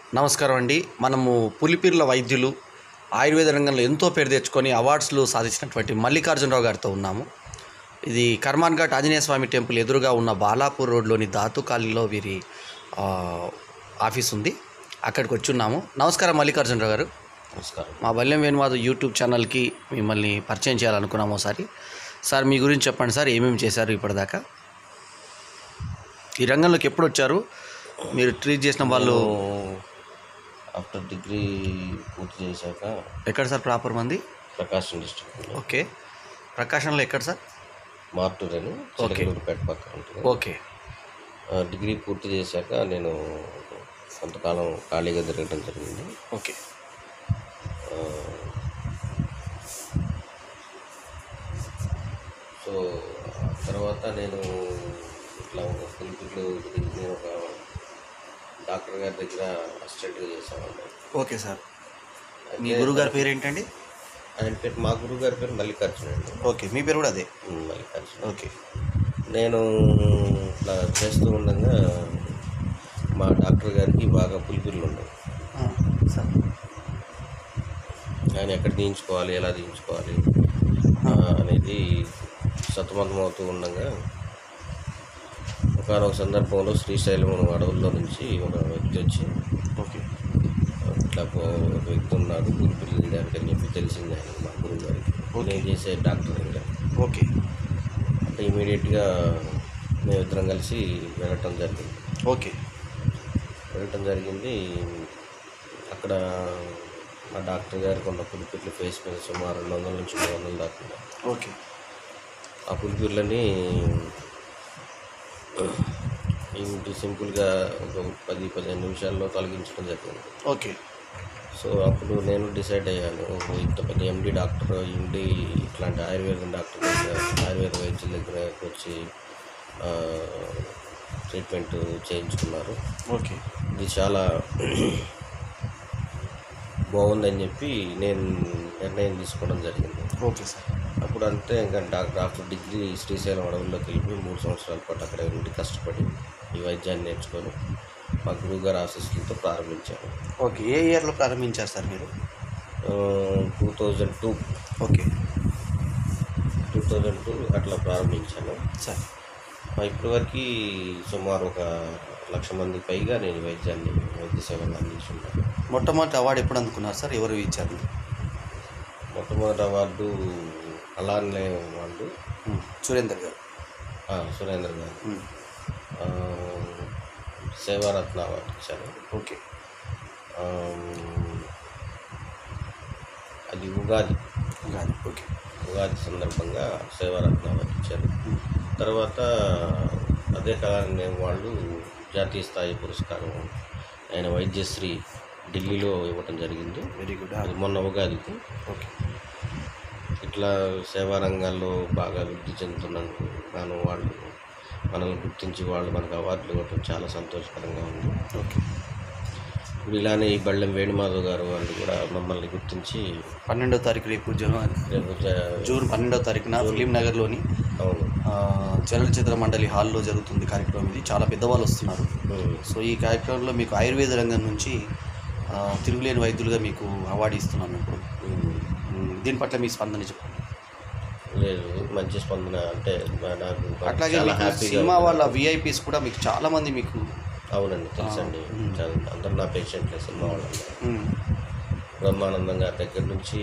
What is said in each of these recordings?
నమస్కారం అండి మనము పులిపిర్ల వైద్యులు ఆయుర్వేద రంగంలో ఎంతో పేరు తెచ్చుకొని అవార్డ్స్లు సాధించినటువంటి మల్లికార్జునరావు గారితో ఉన్నాము ఇది కర్మాన్ ఘాట్ ఆంజనేయ స్వామి టెంపుల్ ఎదురుగా ఉన్న బాలాపూర్ రోడ్లోని దాతు కాలనీలో వీరి ఆ, ఆఫీస్ ఉంది అక్కడికి వచ్చి ఉన్నాము నమస్కారం మల్లికార్జునరావు గారు నమస్కారం మా బల్యం వేణువాదు యూట్యూబ్ ఛానల్కి మిమ్మల్ని పరిచయం చేయాలనుకున్నాము ఒకసారి సార్ మీ గురించి చెప్పండి సార్ ఏమేమి చేశారు ఇప్పటిదాకా ఈ రంగంలోకి ఎప్పుడు వచ్చారు మీరు ట్రీట్ చేసిన వాళ్ళు ఆఫ్టర్ డిగ్రీ పూర్తి చేశాక ఎక్కడ సార్ ప్రాపర్ మంది ప్రకాశం డిస్ట్రిక్ట్ ఓకే ప్రకాశంలో ఎక్కడ సార్ మార్టూర్ అని చిలకలూరుపేట పక్కన ఉంటుంది ఓకే ఆ, డిగ్రీ పూర్తి చేశాక నేను కొంతకాలం ఖాళీగా తిరగడం జరిగింది ఓకే ఆ, సో ఆ తర్వాత నేను ఇట్లా ఒక పిలుపులు నేను ఒక డాక్టర్ గారి దగ్గర అసిస్టెంట్గా చేసేవాడిని ఓకే సార్ మీ గురుగారి పేరు ఏంటండి ఆయన పేరు మా గురువు గారి పేరు మల్లికార్జున అండి ఓకే మీ పేరు కూడా అదే ఉమ్, మల్లికార్జున ఓకే నేను ఇట్లా చేస్తూ ఉండగా మా డాక్టర్ గారికి బాగా పులిపిర్లు ఉన్నాయి ఆ, సార్ ఆయన ఎక్కడ తీయించుకోవాలి ఎలా తీయించుకోవాలి ఆ, అనేది సతమతం అవుతూ ఉండగా ఒకనొక సందర్భంలో శ్రీశైలం అడవుల్లో నుంచి ఒక వ్యక్తి వచ్చి ఓకే ఇట్లా పో- ఒక వ్యక్తి ఉన్నాడు పులిపిర్లు తీయడానికి అని చెప్పి తెలిసింది ఆయన మా గురువు గారికి నేను చేసే డాక్టర్ ఇంకా ఓకే అంటే ఇమీడియట్గా మేమిద్దరం కలిసి వెళ్ళటం జరిగింది ఓకే వెళ్ళటం జరిగింది అక్కడ మా డాక్టర్ గారికి ఉన్న పులిపిర్ల ఫేస్ మీద సుమారు రెండు వందల నుంచి మూడు వందలు దాకా ఉన్నాయి. ఓకే ఆ పులిపిర్లని ఇంటి సింపుల్గా ఒక పది పదిహేను నిమిషాల్లో తొలగించడం జరిగింది ఓకే సో అప్పుడు నేను డిసైడ్ అయ్యాను ఓహో, ఇంత పెద్ద ఎండి డాక్టర్ ఎండి ఇట్లాంటి ఆయుర్వేదం డాక్టర్ దగ్గర ఆయుర్వేద వైద్యుల దగ్గరకు వచ్చి ఆ, ట్రీట్మెంట్ చేయించుకున్నారు ఓకే ఇది చాలా బాగుందని చెప్పి నేను నిర్ణయం తీసుకోవడం జరిగింది ఓకే సార్ అప్పుడు అంతే ఇంకా డాక్టర్ ఆఫ్టర్ డిగ్రీ శ్రీశైలం అడవుల్లోకి వెళ్ళిపోయి మూడు సంవత్సరాల పాటు అక్కడ ఉండి కష్టపడి ఈ వైద్యాన్ని నేర్చుకొని మా గురువుగారు ఆశీస్సులతో ప్రారంభించాను ఓకే ఏ ఇయర్లో ప్రారంభించారు సార్ మీరు two thousand two okay two thousand two అట్లా ప్రారంభించాను సార్ ఆ, ఇప్పటివరకు సుమారు ఒక లక్ష మందికి పైగా నేను ఈ వైద్యాన్ని వైద్య సేవలు అందించున్నాను మొట్టమొదటి అవార్డు ఎప్పుడు అందుకున్నారు సార్ ఎవరు ఇచ్చారు మొట్టమొదటి అవార్డు అలానే వాళ్ళు ఉమ్, సురేందర్ గారు ఆ, సురేంద్ర గారు ఉమ్, ఆ, సేవారత్న అవార్డు ఇచ్చారు ఓకే ఆ, అది ఉగాది గాని ఓకే ఉగాది సందర్భంగా సేవారత్న అవార్డు ఇచ్చారు ఉమ్, తర్వాత అదే కాలాన్ని వాళ్ళు జాతీయ స్థాయి పురస్కారం ఆయన వైద్యశ్రీ ఢిల్లీలో ఇవ్వటం జరిగింది వెరీ గుడ్ అది మొన్న ఉగాదికి ఓకే ఇట్లా సేవా రంగాల్లో బాగా వృద్ధి చెందుతున్నందుకు గాను వాళ్ళు మనల్ని గుర్తించి వాళ్ళు మనకు అవార్డులు ఇవ్వటం చాలా సంతోషకరంగా ఉంది ఓకే ఇప్పుడు ఇలానే ఈ బళ్ళెం వేణుమాధవ్ గారు వాళ్ళు కూడా మమ్మల్ని గుర్తించి పన్నెండో తారీఖు రేపు జూన్ రేపు జ- జూన్ పన్నెండో తారీఖున ఫిలిం నగర్లోని అవును ఆ, చలనచిత్ర మండలి హాల్లో జరుగుతుంది కార్యక్రమం ఇది చాలా పెద్దవాళ్ళు వస్తున్నారు ఉమ్. సో ఈ కార్యక్రమంలో మీకు ఆయుర్వేద రంగం నుంచి ఆ, తిరుగులేని వైద్యులుగా మీకు అవార్డు ఇస్తున్నాం ఇప్పుడు ఉమ్. ఉమ్, దీని పట్ల మీ స్పందన చెప్పండి లేదు మంచి స్పందన అంటే మా- నాకు అట్లాగే చాలా మీకు హ్యాపీగా సినిమా ఉంది. వాళ్ళ విఐపీస్ కూడా మీకు చాలా మంది మీకు అవునండి తెలుసండి ఉమ్. చాలా- అందరూ నా పేషెంట్లే సినిమా వాళ్ళందరూ ఉమ్, బ్రహ్మానందం గారి దగ్గర నుంచి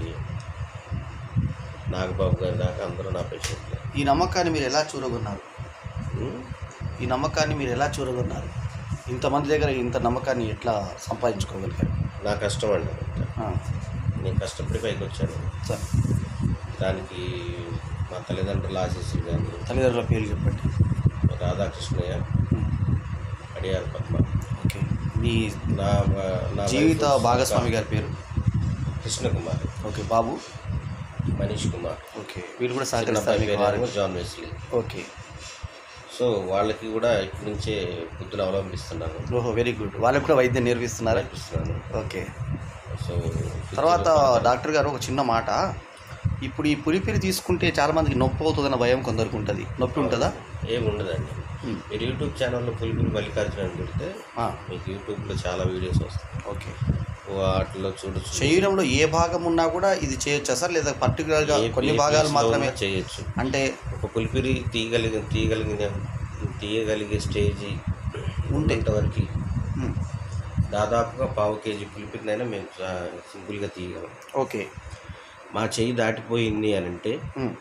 నాగబాబు గారి దాకా అందరూ నా పేషెంట్లే ఈ నమ్మకాన్ని మీరు ఎలా చూరగొన్నారు ఉమ్. ఈ నమ్మకాన్ని మీరు ఎలా చూరగొన్నారు ఇంతమంది దగ్గర ఇంత నమ్మకాన్ని ఎట్లా సంపాదించుకోగలిగారు నా కష్టం అండి అదంతా. ఆ, నేను కష్టపడి పైకి వచ్చాను సార్ దానికి మా తల్లిదండ్రుల ఆశీస్సులు కానీ తల్లిదండ్రుల పేర్లు చెప్పండి రాధాకృష్ణయ్య ఉమ్, అడియార్ పద్మ ఓకే మీ నా నా జీవిత వైఫ్ భాగస్వామి గారి పేరు కృష్ణకుమార్ ఓకే బాబు మనీష్ కుమార్ ఓకే వీళ్ళు కూడా చిన్న సహకరిస్తారు అబ్బాయి మీకు పేరేమో వారికి జాన్ వెస్లీ ఓకే సో వాళ్ళకి కూడా ఇప్పటి నుంచే బుద్ధులు అవలంబిస్తున్నాను ఓహో వెరీ గుడ్ వాళ్ళకి కూడా వైద్యం నేర్పిస్తున్నారా నేర్పిస్తున్నాను ఓకే సో తర్వాత డాక్టర్ గారు ఒక చిన్న మాట ఇప్పుడు ఈ పులిపిరి తీసుకుంటే చాలా మందికి నొప్పి అవుతుందన్న భయం కొందరికి ఉంటుంది నొప్పి ఉంటుందా ఏమి ఉండదండి మ్మ్. మీరు యూట్యూబ్ ఛానల్లో పులిపిరి మల్లికార్జున అని పెడితే ఆ, మీకు యూట్యూబ్లో చాలా వీడియోస్ వస్తాయి ఓకే వాటిలో చూడొచ్చు శరీరంలో ఏ భాగం ఉన్నా కూడా ఇది చేయొచ్చా సార్ లేదా పర్టికులర్గా ఏ- కొన్ని ఏ భాగాలు place లో మాత్రమే ఉన్నా చేయొచ్చు అంటే ఒక పులిపిరి తీయగలిగిన తీయగలిగిన తీయగలిగే స్టేజీ ఉంటే. ఉండేంత వరకు మ్, దాదాపుగా పావు కేజీ పులిపిరినైనా మేము సా- సింపుల్గా తీయగలం ఓకే మా చెయ్యి దాటిపోయింది అని అంటే మ్,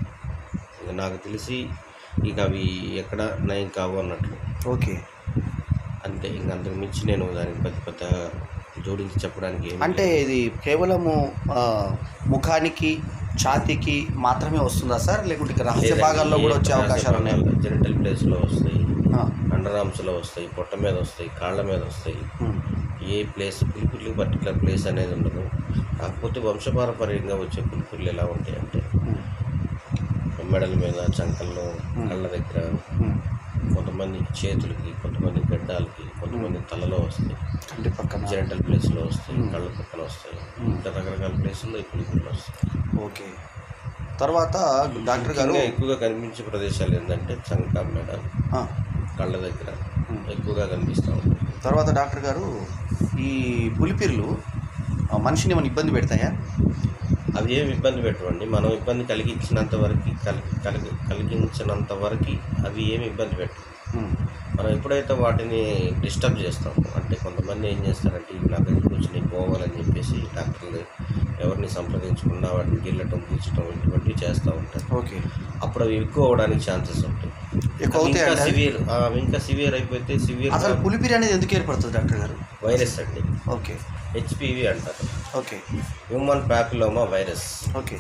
ఇక నాకు తెలిసి ఇక అవి ఎక్కడ నయం కావు అన్నట్లు ఓకే అంతే ఇంక అంతకు మించి నేను దానికి పెద్ద పెద్ద జోడించి చెప్పడానికి ఏమీ అంటే ఇది కేవలము ఆ, ముఖానికి ఛాతీకి మాత్రమే వస్తుందా సార్ లేకుంటే ఇక రహస్య లేదండి. భాగాల్లో కూడా వచ్చే ఏ అవకాశాలు ఉన్నాయి భాగాల్లో జెనిటల్ ప్లేస్లో వస్తాయి ఆ, అండర్ ఆర్మ్స్లో వస్తాయి పొట్ట మీద వస్తాయి కాళ్ళ మీద వస్తాయి మ్, ఏ ప్లేస్ పులిపుర్లి పర్టికులర్ ప్లేస్ అనేది ఉండదు కాకపోతే వంశపారపర్యంగా వచ్చే పులిపుర్లు ఎలా ఉంటాయి అంటే మ్, మెడల మీద చంకల్లో కళ్ళ దగ్గర మ్. కొంతమంది చేతులకి కొంతమంది గడ్డాలకి కొంతమంది తలలో వస్తాయి కంటి పక్కన జెనిటల్ ప్లేస్లో వస్తాయి కళ్ళ పక్కన వస్తాయి ఇంకా రకరకాల ప్లేసుల్లో ఈ పులిపుర్లు వస్తాయి ఓకే తర్వాత డాక్టర్ గారు ముఖ్యంగా ఎక్కువగా కనిపించే ప్రదేశాలు ఏంటంటే చంక మెడ ఆ, కళ్ళ దగ్గర మ్. ఎక్కువగా కనిపిస్తూ ఉంటాయి తర్వాత డాక్టర్ గారు ఈ పులిపిర్లు ఆ, మనిషిని ఏమైనా ఇబ్బంది పెడతాయా అవి ఏమి ఇబ్బంది పెట్టవండి మనం ఇబ్బంది కలిగించినంత వరకు కలిగి కలిగి కలిగించినంత వరకు అవి ఏమి ఇబ్బంది పెట్టవు మ్, మనం ఎప్పుడైతే వాటిని డిస్టర్బ్ చేస్తాం అంటే కొంతమంది ఏం చేస్తారంటే ఇవి నాకు ఎందుకు వచ్చినాయి పోవాలని చెప్పేసి డాక్టర్లు ఎవరిని సంప్రదించకుండా వాటిని గిల్లటం పూచటం ఇటువంటివి చేస్తూ ఉంటారు ఓకే అప్పుడు అవి ఎక్కువ అవడానికి ఛాన్సెస్ ఉంటాయి ఎక్కువ అవి ఇంకా అవుతాయండి సివియర్ ఇంకా సివియర్ అయిపోతే సివియర్ అసలు పులిపిరి అనేది ఎందుకు ఏర్పడుతుంది డాక్టర్ గారు వైరస్ అండి ఓకే హెచ్పివి అంటారు okay human papilloma virus okay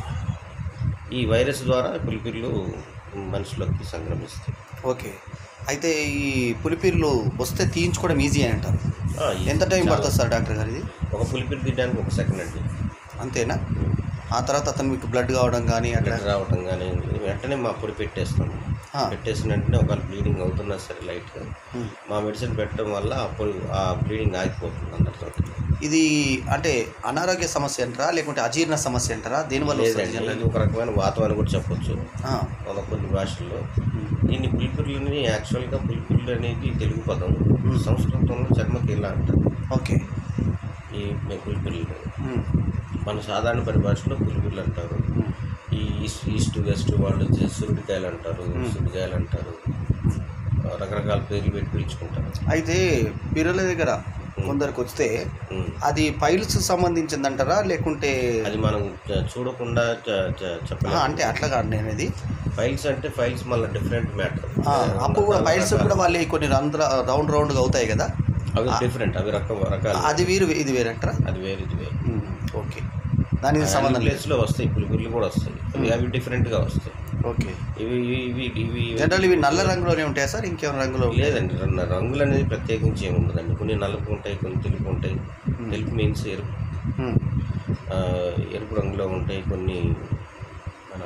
ఈ వైరస్ ద్వారా పులిపిర్లు మనుషులకి సంక్రమిస్తాయి ఓకే అయితే ఈ పులిపిర్లు వస్తే తీయించుకోవడం ఈజీ అని అంటారు ఆ, ఈ- ఎంత టైం చాలా- పడుతుంది సార్ డాక్టర్ గారు ఇది ఒక పులిపిరి తీయడానికి ఒక సెకండ్ అండి అంతేనా ఆ తర్వాత అతను మీకు బ్లడ్ కావడం కానీ అట్లా బ్లడ్ రావటం కానీ వెంటనే మా పొడి పెట్టేస్తాము ఆ, పెట్టేసిన వెంటనే ఒక బ్లీడింగ్ అవుతున్నా సరే లైట్గా ఉమ్. మా మెడిసిన్ పెట్టడం వల్ల ఆ పొడి ఆ బ్లీడింగ్ ఆగిపోతుంది అందరితో ఇది అంటే అనారోగ్య సమస్య అంటారా లేకుంటే అజీర్ణ సమస్య అంటారా దేనివల్ల వస్తుంది లేదండి జనరల్ ఇది ఒక రకమైన వాతావరణం కూడా చెప్పొచ్చు ఆ, మన కొన్ని భాషల్లో ఉమ్, దీన్ని పులిపిర్లని యాక్చువల్గా పులిపిర్లు అనేది తెలుగు పదం సంస్కృతంలో చర్మకీల అంటారు ఓకే ఈ పులిపిర్లు ఉమ్, మన సాధారణ పరిభాషలో పులిపిర్లు అంటారు ఉమ్, ఈ ఈస్ట్ ఈస్ట్ వెస్ట్ వాళ్ళు వచ్చి సురుడికాయలు అంటారు సుడికాయలు అంటారు రకరకాల పేర్లు పెట్టి పిలుచుకుంటారు అయితే పిల్లల దగ్గర కొందరికి వస్తే ఉమ్. అది పైల్స్ సంబంధించింది అంటారా లేకుంటే అది మనం చ- చూడకుండా చ- చ- ఆ, చెప్పలేము అంటే అట్లా కాదు నేను అనేది ఫైల్స్ అంటే ఫైల్స్ మళ్ళీ డిఫరెంట్ మ్యాటర్ ఆ, అప్పుడు కూడా పైల్స్ కూడా వాళ్ళు కొన్ని రంధ్ర రౌండ్ రౌండ్గా అవుతాయి కదా అవి డిఫరెంట్ అవి రకం రకాలు అది వీరు ఇది వేరంటారా అది వేరు ఇది వేరు ఉమ్, ఓకే దానికి సంబంధం లేదు ప్లేస్లో వస్తాయి పులిపుర్లు కూడా వస్తాయి అవి అవి డిఫరెంట్గా వస్తాయి ఓకే ఇవి ఇవి ఇవి ఇవి జనరల్ ఇవి నల్ల రంగులోనే ఉంటాయా సార్ ఇంకేమైనా రంగులో లేదండి రంగు- రంగులు అనేది ప్రత్యేకించి ఏమి ఉండదండి కొన్ని నలుపు ఉంటాయి కొన్ని తెలుపు ఉంటాయి తెలుపు మీన్స్ ఎరుపు ఉమ్, ఆ, ఎరుపు రంగులో ఉంటాయి కొన్ని మన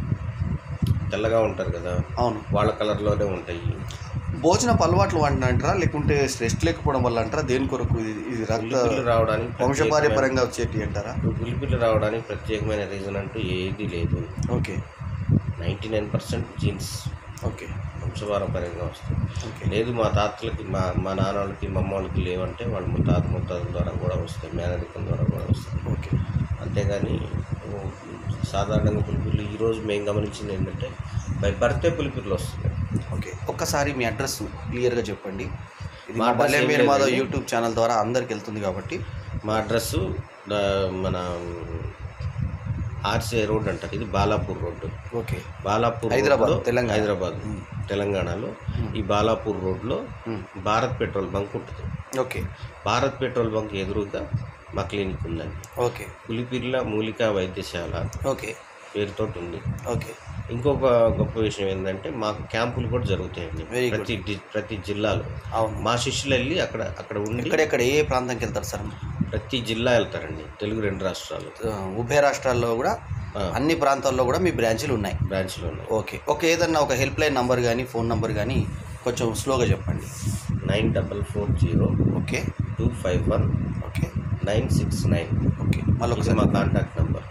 తెల్లగా ఉంటారు కదా అవును వాళ్ళ కలర్లోనే ఉంటాయి భోజనపు అలవాట్లు వాడిన అంటారా లేకుంటే రెస్ట్ లేకపోవడం వల్ల అంటారా దేని కొరకు ఇది ఇది రక్త పులిపిర్లు రావడానికి వంశపార్య పరంగా వచ్చేటి అంటారా పులిపిర్లు రావడానికి ప్రత్యేకమైన రీజన్ అంటూ ఏది లేదు okay ninety nine percent genes okay వంశపారపర్యంగా వస్తాయి ఓకే లేదు మా తాతలకి మా మా నాన్న వాళ్ళకి మా అమ్మ వాళ్ళకి లేవంటే వాళ్ళ ముత్తాత ముత్తాతల ద్వారా కూడా వస్తాయి మేనరికం ద్వారా కూడా వస్తాయి ఓకే అంతేగాని ఓ, సాధారణంగా పులిపిర్లు ఈరోజు మేము గమనించింది ఏంటంటే బై బర్త్డే పులిపిర్లు వస్తున్నాయి ఓకే ఒక్కసారి మీ అడ్రస్ క్లియర్గా చెప్పండి ఇది మా మా address బల్లె ఏం మీరు మాధవ్ లేదండి. యూట్యూబ్ ఛానల్ ద్వారా అందరికి వెళ్తుంది కాబట్టి మా అడ్రస్సు ద- మన ఆర్సీఐ రోడ్ అంటారు ఇది బాలాపూర్ రోడ్డు ఓకే బాలాపూర్ హైదరాబాద్, రోడ్లో- తెలంగాణ. హైదరాబాద్ తెలంగాణలో ఈ బాలాపూర్ రోడ్లో ఉమ్, భారత్ పెట్రోల్ బంక్ ఉంటుంది ఓకే భారత్ పెట్రోల్ బంక్ ఎదురుగా మా క్లినిక్ ఉందండి ఓకే పులిపిర్ల మూలికా వైద్యశాల ఓకే పేరుతో ఉంది ఓకే ఇంకొక గొప్ప విషయం ఏంటంటే మాకు క్యాంపులు కూడా జరుగుతాయండి Very good. ప్రతి డి- ప్రతి జిల్లాలో అవును మా శిష్యులు వెళ్ళి అక్కడ అక్కడ ఉండి ఎక్కడెక్కడ ఏ ప్రాంతంకి వెళ్తారు సార్ ప్రతి జిల్లా వెళ్తారండి తెలుగు రెండు రాష్ట్రాలు ఆ, ఉభయ రాష్ట్రాల్లో కూడా ఆ. అన్ని ప్రాంతాల్లో కూడా మీ బ్రాంచీలు ఉన్నాయి బ్రాంచ్లు ఉన్నాయి ఓకే ఓకే ఏదన్నా ఒక హెల్ప్ లైన్ నంబర్ కానీ ఫోన్ నంబర్ కానీ కొంచెం స్లోగా చెప్పండి nine double four zero okay two five one okay nine six nine okay మళ్ళీ ఇది ఒకసారి మా contact number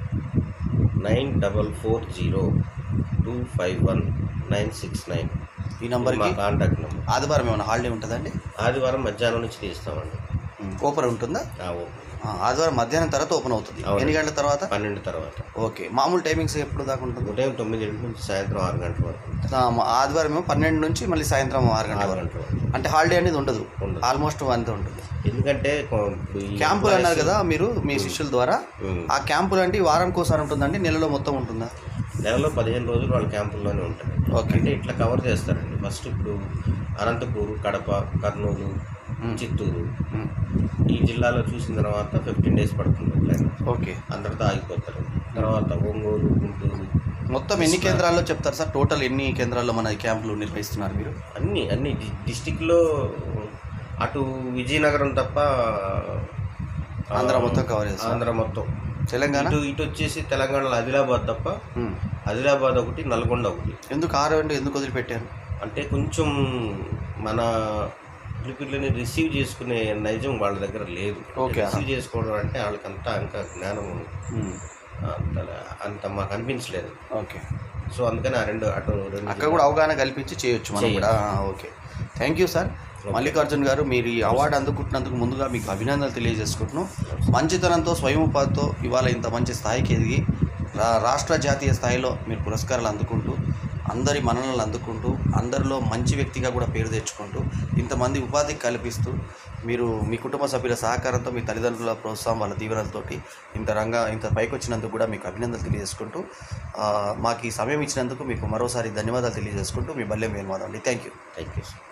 nine double four zero two five one nine six nine ఈ నంబర్కి మా కాంటాక్ట్ నెంబర్ ఆదివారం ఏమైనా హాలిడే ఉంటుందండి ఆదివారం మధ్యాహ్నం నుంచి తీస్తామండి ఓపెన్ ఉంటుందా ఆ, ఓకే ఆ, ఆదివారం మధ్యాహ్నం తర్వాత ఓపెన్ అవుతుంది అవును. ఎన్ని గంటల తర్వాత పన్నెండు తర్వాత ఓకే మామూలు టైమింగ్స్ ఎప్పుడు దాకా ఉంటుంది ఉదయం తొమ్మిది నుంచి సాయంత్రం ఆరు గంటల వరకు ఆ, మా- ఆదివారం ఏమో పన్నెండు నుంచి మళ్ళీ సాయంత్రం ఆరు గంటల ఆరు వరకు గంటల వరకు అంటే హాలిడే అనేది ఉండదు ఉండదు. ఆల్మోస్ట్ అంతే ఉంటుంది ఎందుకంటే కొ- ఇప్పుడు ఈ క్యాంపులు అన్నారు కదా మీరు మీ శిష్యుల ద్వారా ఉమ్. ఆ క్యాంపులు అంటే వారంకి ఒకసారి ఉంటుందండి నెలలో మొత్తం ఉంటుందా నెలలో పదిహేను రోజులు వాళ్ళ క్యాంపుల్లోనే ఉంటారు ఓకే. అంటే ఇట్లా కవర్ చేస్తారండి ఫస్ట్ ఇప్పుడు అనంతపూరు కడప కర్నూలు చిత్తూరు ఉమ్. ఈ జిల్లాలో చూసిన తర్వాత ఫిఫ్టీన్ డేస్ పడుతుంది ప్లాన్ ఓకే అందరితో ఆగిపోతారు తర్వాత ఒంగోలు గుంటూరు మొత్తం ఎన్ని కేంద్రాల్లో చెప్తారు సార్ టోటల్ ఎన్ని కేంద్రాల్లో మన ఈ క్యాంపులు నిర్వహిస్తున్నారు మీరు అన్ని అన్ని డి- డిస్టిక్లో అటు విజయనగరం తప్ప ఆ, ఆంధ్ర మొత్తం కవర్ చేస్తారు ఆంధ్ర మొత్తం తెలంగాణ ఇటు ఇటు వచ్చేసి తెలంగాణలో ఆదిలాబాద్ తప్ప ఉమ్. ఆదిలాబాద్ ఒకటి నల్గొండ ఒకటి ఎందుకు ఆరు అంటే ఎందుకు వదిలిపెట్టారు అంటే కొంచెం మన పిలిపిల్లని రిసీవ్ చేసుకునే నైజం వాళ్ళ దగ్గర లేదు ఓకే. రిసీవ్ చేసుకోవడం అంటే వాళ్ళకంతా ఇంకా జ్ఞానం ఉమ్. అంత అంత మాకు అనిపించలేదు ఓకే సో అందుకని ఆ రెండు అటు రెండు అక్కడ కూడా అవగాహన కల్పించి చేయొచ్చు మనం కూడా ఆ, okay thank you sir Mallikarjun garu మీరు ఈ అవార్డు అందుకుంటున్నందుకు ముందుగా మీకు అభినందనలు తెలియజేసుకుంటున్నాం మంచితనంతో స్వయం ఉపాధితో ఇవాళ ఇంత మంచి స్థాయికి ఎదిగి రా- రాష్ట్ర జాతీయ స్థాయిలో మీరు పురస్కారాలు అందుకుంటూ అందరి మన్ననలు అందుకుంటూ అందరిలో మంచి వ్యక్తిగా కూడా పేరు తెచ్చుకుంటూ ఇంతమంది ఉపాధి కల్పిస్తూ మీరు మీ కుటుంబ సభ్యుల సహకారంతో మీ తల్లిదండ్రుల ప్రోత్సాహం వాళ్ళ దీవెనలతోటి ఇంత రంగా ఇంత పైకి వచ్చినందుకు కూడా మీకు అభినందనలు తెలియజేసుకుంటూ ఆ, మాకు ఈ సమయం ఇచ్చినందుకు మీకు మరోసారి ధన్యవాదాలు తెలియజేసుకుంటూ మీ బల్లెం వేణువాదం అండి thank you thank you sir